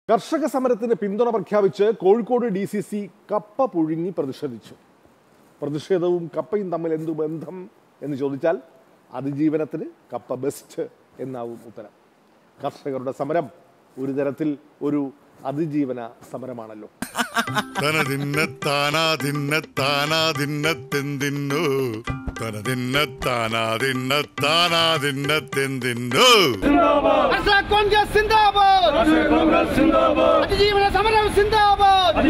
കർഷക സമരത്തിന് പിന്തുണ പ്രഖ്യാപിച്ച് കോഴിക്കോട് ഡി സി സി കപ്പ പുഴുങ്ങി പ്രതിഷേധിച്ചു പ്രതിഷേധവും കപ്പയും തമ്മിൽ എന്തു ബന്ധം എന്ന് ചോദിച്ചാൽ അതിജീവനത്തിന് കപ്പ ബെസ്റ്റ് എന്നാവും ഉത്തരം കർഷകരുടെ സമരം ഒരു തരത്തിൽ ഒരു അതിജീവന സമരമാണല്ലോ തനതിന്ന താനാ തിന്ന താനാ തിന്നത്തെന്തിന്നു തനതിന്ന താനാ തിന്ന താനാ തിന്നത്തെന്തിന്നു കർഷക കോൺഗ്രസ് സിന്ദാബാദ് അതിജീവന സമരം സിന്ദാബാദ്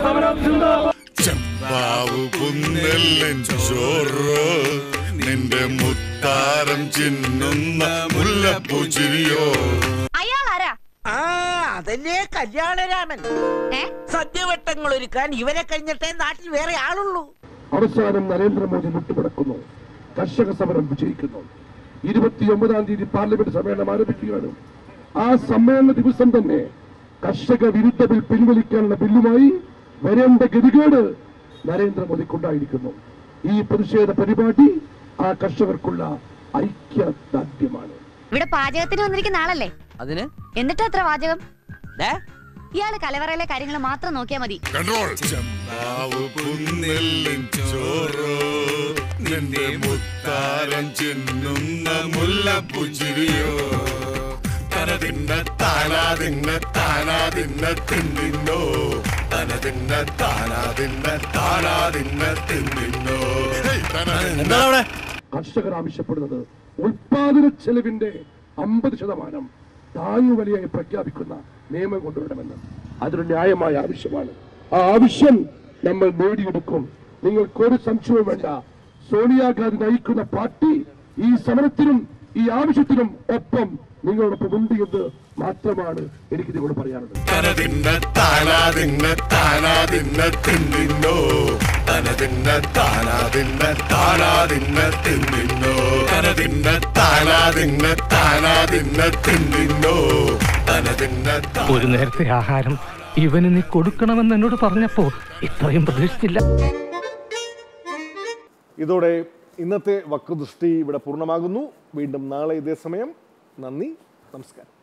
ചെമ്പാവ് പുന്നെല്ലൻ ചോറ് നിന്റെ മുത്താരം ചിന്നുന്ന മുല്ലപ്പൂ ചിരിയോ അയാൾ ആരാ ആ അതല്ലേ കല്യാണരാമൻ ഏ സദ്യവട്ടങ്ങൾ ഒരുക്കാൻ ഇവരെ കഴിഞ്ഞിട്ടേ നാട്ടിൽ വേറെ ആളുള്ളൂ അവസാനം നരേന്ദ്രമോദി മുട്ടുമടക്കുന്നു കർഷക സമരം വിജയിക്കുന്നു ഇരുപത്തിയൊമ്പതാം തീയതി പാർലമെന്റ് സമ്മേളനം ആരംഭിക്കുകയാണ് ആ സമ്മേളന ദിവസം തന്നെ കർഷക വിരുദ്ധ ബിൽ പിൻവലിക്കാനുള്ള ബില്ലുമായി വരേണ്ട ഗതികേട് നരേന്ദ്രമോദിക്കുണ്ടായിരിക്കുന്നു ഈ പ്രതിഷേധ പരിപാടി ആ കർഷകർക്കുള്ള ഐക്യദാർഢ്യമാണ് ഇവിടെ പാചകത്തിന് വന്നിരിക്കുന്ന ആളല്ലേ അതിന് എന്നിട്ട് എത്ര വാചകം ദേ, ഇയാള് കലവറയിലെ കാര്യങ്ങൾ മാത്രം നോക്കിയാ മതി കൺട്രോൾ ചെമ്പാവ് പുന്നെല്ലൻ ചോറ് നിന്റെ മുത്താരം ചിന്നുന്ന മുല്ലപ്പൂ ചിരിയോ തനതിന്ന താനാ തിന്ന താനാ തിന്ന തിന്നിന്നോ തനതിന്ന താനാ തിന്ന താനാ തിന്ന തിന്നിന്നോ എന്താ അവിടെ കർഷകർ ആവശ്യപ്പെടുന്നത് ഉൽപാദന ചെലവിന്റെ അമ്പത് ശതമാനം താങ്ങുവിലയായി പ്രഖ്യാപിക്കുന്ന നിയമം കൊണ്ടുവരണമെന്ന് അതൊരു ന്യായമായ ആവശ്യമാണ് ആ ആവശ്യം നമ്മൾ നേടിയെടുക്കും നിങ്ങൾക്കൊരു സംശയവും വേണ്ട സോണിയാഗാന്ധി നയിക്കുന്ന പാർട്ടി ഈ സമരത്തിനും ഈ ആവശ്യത്തിനും ഒപ്പം നിങ്ങളോടൊപ്പം ഉണ്ട് എന്ന് മാത്രമാണ് എനിക്ക് നിങ്ങളോട് പറയാനുള്ളത് തനതിന്ന താനാ തിന്ന താനാ തിന്ന തിന്നിന്നോ തനതിന്ന താനാ തിന്ന താനാ തിന്ന തിന്നിന്നോ തനതിന്ന താനാ തിന്ന താനാ തിന്ന തിന്നിന്നോ തനതിന്ന താ- ഒരു നേരത്തെ ആഹാരം ഇവന് നീ കൊടുക്കണമെന്ന് എന്നോട് പറഞ്ഞപ്പോ ഇത്രയും പ്രതീക്ഷിച്ചില്ല ഇതോടെ ഇന്നത്തെ വക്രദൃഷ്ടി ഇവിടെ പൂർണ്ണമാകുന്നു വീണ്ടും നാളെ ഇതേ സമയം നന്ദി നമസ്കാരം